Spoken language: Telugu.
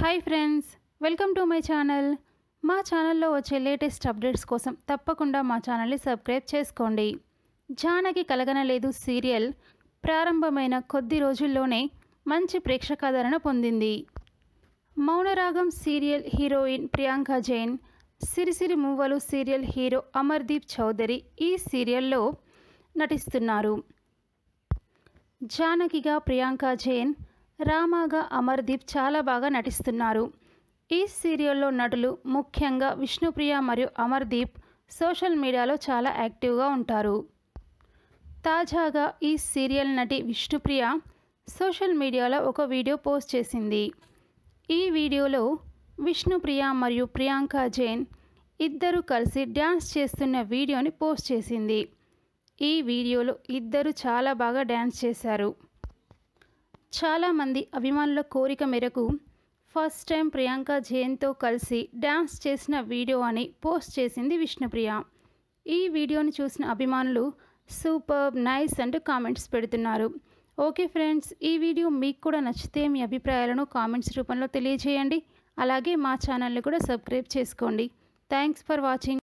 hi friends welcome to my channel మా ఛానల్లో వచ్చే లేటెస్ట్ అప్డేట్స్ కోసం తప్పకుండా మా ఛానల్ని సబ్స్క్రైబ్ చేసుకోండి జానకి కలగనలేదు సీరియల్ ప్రారంభమైన కొద్ది రోజుల్లోనే మంచి ప్రేక్షకాదరణ పొందింది Mounaragam serial heroine Priyanka Jain Sirisiri Muvvalu serial hero Amardeep Chowdary ఈ సీరియల్లో నటిస్తున్నారు జానకిగా ప్రియాంక జైన్ రామాగా అమర్దీప్ చాలా బాగా నటిస్తున్నారు ఈ సీరియల్లో నటులు ముఖ్యంగా విష్ణుప్రియ మరియు అమర్దీప్ సోషల్ మీడియాలో చాలా యాక్టివ్గా ఉంటారు తాజాగా ఈ సీరియల్ నటి విష్ణుప్రియ సోషల్ మీడియాలో ఒక వీడియో పోస్ట్ చేసింది ఈ వీడియోలో విష్ణుప్రియ మరియు ప్రియాంక జైన్ ఇద్దరు కలిసి డ్యాన్స్ చేస్తున్న వీడియోని పోస్ట్ చేసింది ఈ వీడియోలో ఇద్దరు చాలా బాగా డ్యాన్స్ చేశారు చాలామంది అభిమానుల కోరిక మేరకు ఫస్ట్ టైం ప్రియాంక జైన్తో కలిసి డ్యాన్స్ చేసిన వీడియో అని పోస్ట్ చేసింది విష్ణుప్రియ ఈ వీడియోని చూసిన అభిమానులు సూపర్ నైస్ అంటూ కామెంట్స్ పెడుతున్నారు ఓకే ఫ్రెండ్స్ ఈ వీడియో మీకు కూడా నచ్చితే మీ అభిప్రాయాలను కామెంట్స్ రూపంలో తెలియజేయండి అలాగే మా ఛానల్ని కూడా సబ్స్క్రైబ్ చేసుకోండి థ్యాంక్స్ ఫర్ వాచింగ్